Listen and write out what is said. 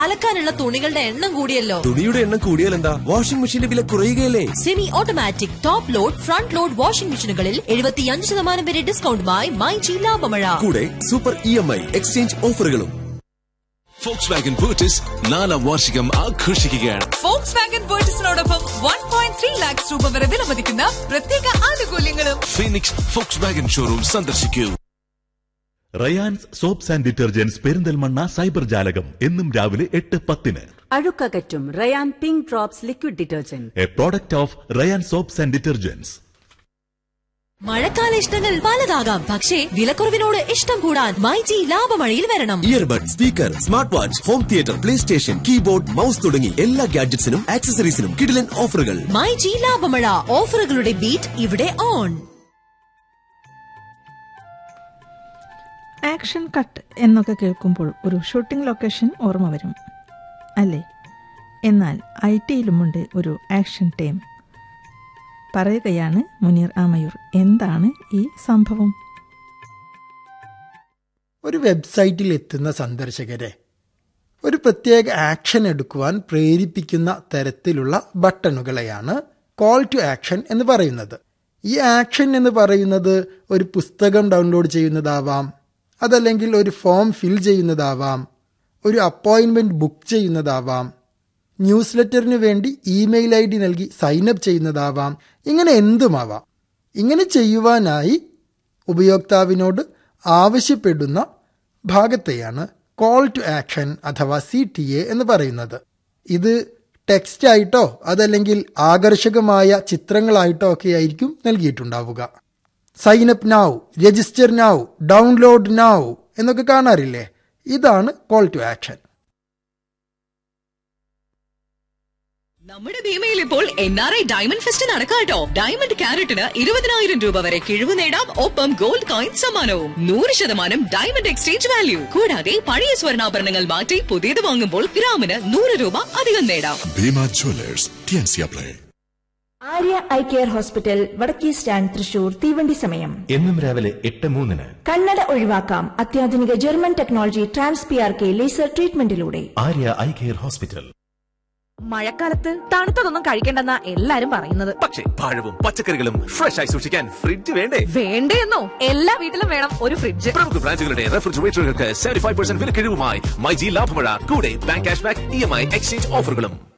അലക്കാനുള്ള തുണികളുടെ എണ്ണം കൂടിയല്ലോ തുണിയുടെ എണ്ണം കൂടിയാൽ എന്താ വാഷിംഗ് മെഷീന്റെ വില കുറയുകയല്ലേ semi automatic top load front load washing മെഷീനുകളിൽ എഴുപത്തിയഞ്ച് ശതമാനം വരെ ഡിസ്കൗണ്ടുമായി മൈജി ലാഭമഴ കൂടെ super E M I exchange ഓഫറുകളും ഫോക്സ് വാഗൻ ബൂട്ടിസ് നാലാം വാർഷികം ആഘോഷിക്കുകയാണ് ഫോക്സ് വാഗൻ വേർട്ടസിനോടൊപ്പം വൺ പോയിന്റ് ത്രീ ലാക്സ് രൂപ വരെ വിലമതിക്കുന്ന പ്രത്യേക ആനുകൂല്യങ്ങളും ഫീനിക്സ് ഫോക്സ് വാഗൻ ഷോറൂം സന്ദർശിക്കൂ Rayan's soaps and detergents Perinthalmanna cyber ജാലകം എന്നും രാവിലെ എട്ട് പത്തിന് അഴുക്കകറ്റും Rayan pink drops liquid detergent a product of Rayan soaps and detergents മഴക്കാല ഇഷ്ടങ്ങൾ പലതാകാം പക്ഷേ വിലക്കുറവിനോട് ഇഷ്ടം കൂടാൻ മൈജി ലാഭമഴയിൽ വരണം earbud speaker smart watch home theatre play station keyboard mouse തുടങ്ങി എല്ലാ ഗാഡ്ജറ്റ്സിനും ആക്സസറീസിനും കിടിലൻ ഓഫറുകൾ മൈജി ലാഭമഴ ഓഫറുകളുടെ ബീറ്റ് ഇവിടെ ഓൺ ആക്ഷൻ കട്ട് എന്നൊക്കെ കേൾക്കുമ്പോൾ ഒരു ഷൂട്ടിംഗ് ലൊക്കേഷൻ ഓർമ്മ വരും അല്ലേ എന്നാൽ ഐ ടിയിലുമുണ്ട് ഒരു ആക്ഷൻ ടീം പറയുകയാണ് മുനീർ ആമയൂർ എന്താണ് ഈ സംഭവം ഒരു വെബ്സൈറ്റിൽ എത്തുന്ന സന്ദർശകരെ ഒരു പ്രത്യേക ആക്ഷൻ എടുക്കുവാൻ പ്രേരിപ്പിക്കുന്ന തരത്തിലുള്ള ബട്ടണുകളെയാണ് കോൾ ടു ആക്ഷൻ എന്ന് പറയുന്നത് ഈ ആക്ഷൻ എന്ന് പറയുന്നത് ഒരു പുസ്തകം ഡൗൺലോഡ് ചെയ്യുന്നതാവാം അതല്ലെങ്കിൽ ഒരു ഫോം ഫിൽ ചെയ്യുന്നതാവാം ഒരു അപ്പോയിൻമെന്റ് ബുക്ക് ചെയ്യുന്നതാവാം ന്യൂസ് ലെറ്ററിന് വേണ്ടി ഇമെയിൽ ഐ ഡി നൽകി സൈനപ്പ് ചെയ്യുന്നതാവാം ഇങ്ങനെ എന്തുമാവാം ഇങ്ങനെ ചെയ്യുവാനായി ഉപയോക്താവിനോട് ആവശ്യപ്പെടുന്ന ഭാഗത്തെയാണ് കോൾ ടു ആക്ഷൻ അഥവാ സി ടി എ എന്ന് പറയുന്നത് ഇത് ടെക്സ്റ്റ് ആയിട്ടോ അതല്ലെങ്കിൽ ആകർഷകമായ ചിത്രങ്ങളായിട്ടോ ഒക്കെ ആയിരിക്കും നൽകിയിട്ടുണ്ടാവുക sign up now register now download now എന്നൊക്കെ കാണാറില്ലേ ഇതാണ് കോൾ ടു ആക്ഷൻ നമ്മുടെ ഭീമയിൽ ഇപ്പോൾ N R I diamond fest നടക്കാട്ടോ ഡയമണ്ട് ക്യാരറ്റിന് ഇരുപതിനായിരം രൂപ വരെ കിഴിവ് നേടാം ഒപ്പം ഗോൾഡ് കോയിൻ സമ്മാനവും നൂറ് ശതമാനം ഡയമണ്ട് എക്സ്ചേഞ്ച് വാല്യൂ കൂടാതെ പഴയ സ്വർണ്ണാഭരണങ്ങൾ മാറ്റി പുതിയത് വാങ്ങുമ്പോൾ ഗ്രാമിന് നൂറ് രൂപ അധികം നേടാം ഭീമ ജ്വല്ലേഴ്സ് ടിയൻസിയ പ്ലേ ആര്യ ഐ കെയർ ഹോസ്പിറ്റൽ വടക്കേ സ്റ്റാൻഡ് തൃശൂർ തീവണ്ടി സമയം എന്നും രാവിലെ എട്ട് മൂന്നിന് കണ്ണട ഒഴിവാക്കാം അത്യാധുനിക German technology trans P R K laser ട്രീറ്റ്മെന്റിലൂടെ ആര്യ ഐ കെയർ ഹോസ്പിറ്റൽ മഴക്കാലത്ത് തണുത്തതൊന്നും കഴിക്കണ്ടെന്നാ എല്ലാരും പറയുന്നത് പക്ഷേ പഴവും പച്ചക്കറികളും ഫ്രഷ് ആയി സൂക്ഷിക്കാൻ ഫ്രിഡ്ജ് വേണ്ടേ വേണ്ടേന്നോ എല്ലാ വീട്ടിലും വേണം ഒരു ഫ്രിഡ്ജ് പ്രമുഖ ബ്രാൻഡുകളുടെ റെഫ്രിജറേറ്ററുകൾക്ക് സെവന്റി ഫൈവ് പെർസെന്റ് വില കിഴിവുമായി മൈജി ലാഭമഴ കൂടെ bank cash back E M I exchange ഓഫറുകളും